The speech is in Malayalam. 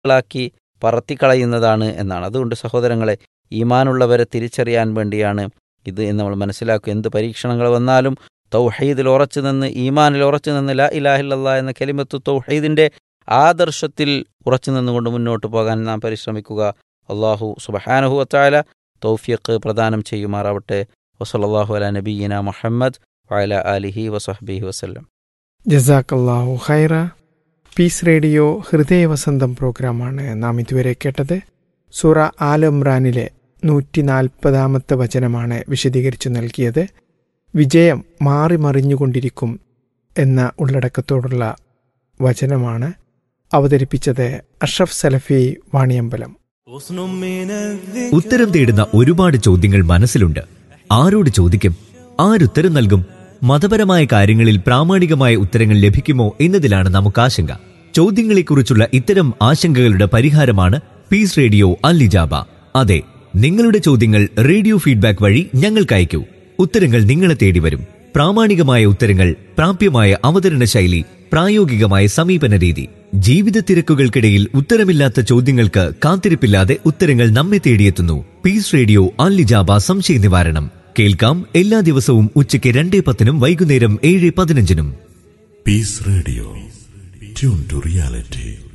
ാക്കി പറത്തിക്കളയുന്നതാണ് എന്നാണ് അതുകൊണ്ട് സഹോദരങ്ങളെ ഈമാനുള്ളവരെ തിരിച്ചറിയാൻ വേണ്ടിയാണ് ഇത് എന്ന് നമ്മൾ മനസ്സിലാക്കും എന്ത് പരീക്ഷണങ്ങൾ വന്നാലും തൗഹീദിൽ ഉറച്ചു നിന്ന് ഈമാനിൽ ഉറച്ചു നിന്ന് ലാ ഇലാഹില്ല എന്ന കലിമത്ത് തൗഹീദിൻ്റെ ആദർശത്തിൽ ഉറച്ചു നിന്നുകൊണ്ട് മുന്നോട്ട് പോകാൻ നാം പരിശ്രമിക്കുക അള്ളാഹു സുബഹാനഹു വത്താല തൗഫിയക്ക് പ്രദാനം ചെയ്യുമാറാവട്ടെ വസല്ലാഹു അല നബീന മുഹമ്മദ് വഅല ആലിഹി വസഹബിഹി വസ്ല്ലം ജസാക്കല്ലാഹു ഖൈറ പീസ് റേഡിയോ ഹൃദയവസന്തം പ്രോഗ്രാമാണ് നാം ഇതുവരെ കേട്ടത് സൂറ ആൽ ഇമ്രാനിലെ നൂറ്റി നാൽപ്പതാമത്തെ വചനമാണ് വിശദീകരിച്ചു നൽകിയത് വിജയം മാറി മറിഞ്ഞുകൊണ്ടിരിക്കും എന്ന ഉള്ളടക്കത്തോടുള്ള വചനമാണ് അവതരിപ്പിച്ചത് അഷ്റഫ് സലഫി വാണിയമ്പലം ഉത്തരം തേടുന്ന ഒരുപാട് ചോദ്യങ്ങൾ മനസ്സിലുണ്ട് ആരോട് ചോദിക്കും ആരുത്തരം നൽകും മതപരമായ കാര്യങ്ങളിൽ പ്രാമാണികമായ ഉത്തരങ്ങൾ ലഭിക്കുമോ എന്നതിലാണ് നമുക്ക് ആശങ്ക ചോദ്യങ്ങളെക്കുറിച്ചുള്ള ഇത്തരം ആശങ്കകളുടെ പരിഹാരമാണ് പീസ് റേഡിയോ അല്ലിജാബ അതെ നിങ്ങളുടെ ചോദ്യങ്ങൾ റേഡിയോ ഫീഡ്ബാക്ക് വഴി ഞങ്ങൾക്ക് അയക്കൂ ഉത്തരങ്ങൾ നിങ്ങളെ തേടി വരും പ്രാമാണികമായ ഉത്തരങ്ങൾ പ്രാപ്യമായ അവതരണ ശൈലി പ്രായോഗികമായ സമീപന രീതി ജീവിത തിരക്കുകൾക്കിടയിൽ ഉത്തരമില്ലാത്ത ചോദ്യങ്ങൾക്ക് കാത്തിരിപ്പില്ലാതെ ഉത്തരങ്ങൾ നമ്മെ തേടിയെത്തുന്നു പീസ് റേഡിയോ അല്ലിജാബ സംശയ നിവാരണം കേൾക്കാം എല്ലാ ദിവസവും ഉച്ചയ്ക്ക് രണ്ടേ പത്തിനും വൈകുന്നേരം ഏഴ് പതിനഞ്ചിനും Peace Radio. Tune to reality.